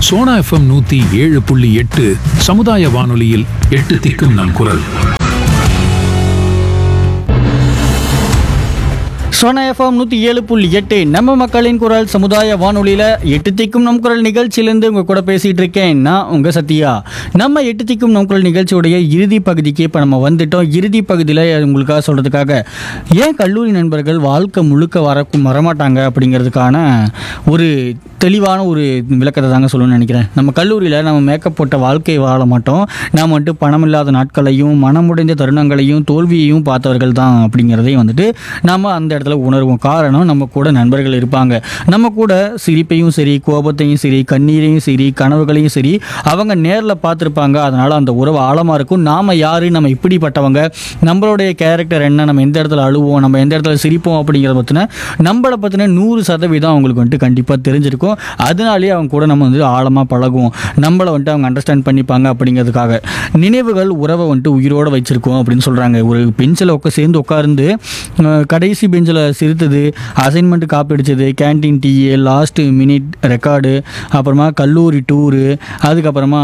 Sona FM நூத்தி ஏழு புள்ளி எட்டு சமுதாய வானொலியில் எட்டு திக்கும் நம் குரல் சோனா எஃப்எம் நூற்றி ஏழு புள்ளி எட்டு நம்ம மக்களின் குரல் சமுதாய வானொலியில் எட்டு திக்கும் நம் குரல் நிகழ்ச்சியிலேருந்து உங்கள் கூட பேசிகிட்டு இருக்கேன் நான் உங்கள் சத்யா நம்ம எட்டு திக்கும் நம் குரல் நிகழ்ச்சியுடைய இறுதி பகுதிக்கு இப்போ நம்ம வந்துட்டோம் இறுதி பகுதியில் உங்களுக்காக சொல்கிறதுக்காக ஏன் கல்லூரி நண்பர்கள் வாழ்க்கை முழுக்க வர வரமாட்டாங்க அப்படிங்கிறதுக்கான ஒரு தெளிவான ஒரு விளக்கத்தை தாங்க சொல்லணும்னு நினைக்கிறேன் நம்ம கல்லூரியில் நம்ம மேக்கப் போட்ட வாழ்க்கையை வாழ மாட்டோம் நாம் வந்துட்டு பணம் இல்லாத நாட்களையும் மனமுடைந்த தருணங்களையும் தோல்வியையும் பார்த்தவர்கள் தான் அப்படிங்கிறதையும் வந்துட்டு நம்ம அந்த இடத்துல உணர்வோம் காரணம் நம்ம கூட நண்பர்கள் இருப்பாங்க நம்ம கூட சிரிப்பையும் சரி கோபத்தையும் சரி கண்ணீரையும் சரி கனவுகளையும் சரி அவங்க நேரில் பார்த்துருப்பாங்க அதனால் அந்த உறவு ஆழமாக இருக்கும் நாம் யார் நம்ம இப்படிப்பட்டவங்க நம்மளுடைய கேரக்டர் என்ன நம்ம எந்த இடத்துல அழுவோம் நம்ம எந்த இடத்துல சிரிப்போம் அப்படிங்கிறத பற்றின நம்மளை பற்றின நூறு சதவீதம் அவங்களுக்கு வந்துட்டு கண்டிப்பாக தெரிஞ்சிருக்கும் அதனாலேயே அவங்க கூட நம்ம வந்து ஆழமாக பழகுவோம் நம்மளை வந்துட்டு அவங்க அண்டர்ஸ்டாண்ட் பண்ணிப்பாங்க அப்படிங்கிறதுக்காக நினைவுகள் உறவை வந்துட்டு உயிரோடு வச்சிருக்கோம் அப்படின்னு சொல்கிறாங்க ஒரு பெஞ்சில் உட்கா சேர்ந்து உட்கார்ந்து அஹ், கடைசி பெஞ்சில் சிரித்தது அசைன்மெண்ட் காப்பி அடிச்சது canteen tea last minute record அப்புறமா கல்லூரி டூரு அதுக்கப்புறமா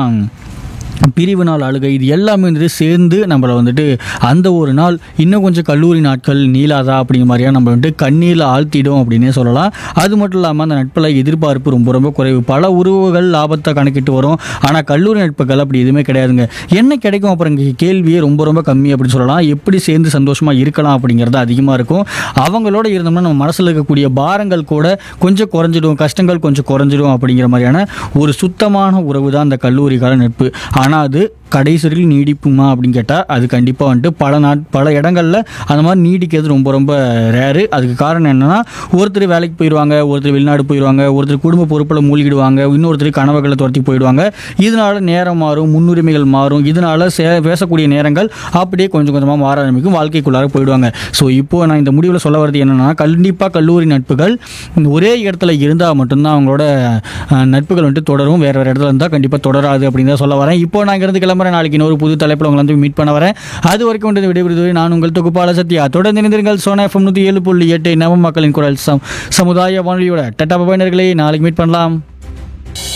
பிரிவு நாள் அழுகை இது எல்லாமே வந்துட்டு சேர்ந்து நம்மளை வந்துட்டு அந்த ஒரு நாள் இன்னும் கொஞ்சம் கல்லூரி நாட்கள் நீளாதா அப்படிங்கிற மாதிரியா நம்ம வந்துட்டு கண்ணீரில் ஆழ்த்திடும் அப்படின்னே சொல்லலாம் அது மட்டும் இல்லாமல் அந்த நட்பில் எதிர்பார்ப்பு ரொம்ப ரொம்ப குறைவு பல உறவுகள் லாபத்தை கணக்கிட்டு வரும் ஆனால் கல்லூரி நட்புகள் அப்படி எதுவுமே கிடையாதுங்க என்ன கிடைக்கும் அப்புறம் இங்க கேள்வியே ரொம்ப ரொம்ப கம்மி அப்படின்னு சொல்லலாம் எப்படி சேர்ந்து சந்தோஷமாக இருக்கலாம் அப்படிங்கிறது அதிகமாக இருக்கும் அவங்களோட இருந்தோம்னா நம்ம மனசில் இருக்கக்கூடிய பாரங்கள் கூட கொஞ்சம் குறைஞ்சிடும் கஷ்டங்கள் கொஞ்சம் குறைஞ்சிடும் அப்படிங்கிற மாதிரியான ஒரு சுத்தமான உறவு தான் அந்த கல்லூரி கால நட்பு ஆனால் அது கடைசி வரைக்கும் நீடிப்புமா அப்படின்னு கேட்டால் அது கண்டிப்பாக வந்துட்டு பல நாட் பல இடங்களில் அந்த மாதிரி நீடிக்கிறது ரொம்ப ரொம்ப ரேரு அதுக்கு காரணம் என்னென்னா ஒருத்தர் வேலைக்கு போயிடுவாங்க ஒருத்தர் வெளிநாடு போயிடுவாங்க ஒருத்தர் குடும்ப பொறுப்பில் மூழ்கிடுவாங்க இன்னொருத்தர் கனவுகளை துரத்தி போயிடுவாங்க இதனால நேரம் மாறும் முன்னுரிமைகள் மாறும் இதனால சே பேசக்கூடிய நேரங்கள் அப்படியே கொஞ்சம் கொஞ்சமாக மாற ஆரம்பிக்கும் வாழ்க்கைக்குள்ளார போயிடுவாங்க ஸோ இப்போ நான் இந்த முடிவில் சொல்ல வர்றது என்னென்னா கண்டிப்பாக கல்லூரி நட்புகள் ஒரே இடத்துல இருந்தால் மட்டும்தான் அவங்களோட அஹ், நட்புகள் வந்துட்டு தொடரும் வேறு வேறு இடத்துல இருந்தால் கண்டிப்பாக தொடராது அப்படின்னு தான் சொல்ல வரேன் இப்போ நான் இங்கிருந்து கிளம்புறேன் நாளைக்கு இன்னொரு புது தலைப்பில் உங்களை வந்து மீட் பண்ண வரேன் அது வரைக்கும் வந்து விடைபெறுவது நான் உங்கள் தொகுப்பாளர் சத்யா தொடர்ந்து இணைந்திருங்கள் சோனா எஃப்எம் நூற்றி ஏழு புள்ளி எட்டு நவ மக்களின் குரல் சம் சமுதாய வானொலியோட டட்டா பபைனர்களை நாளைக்கு மீட் பண்ணலாம்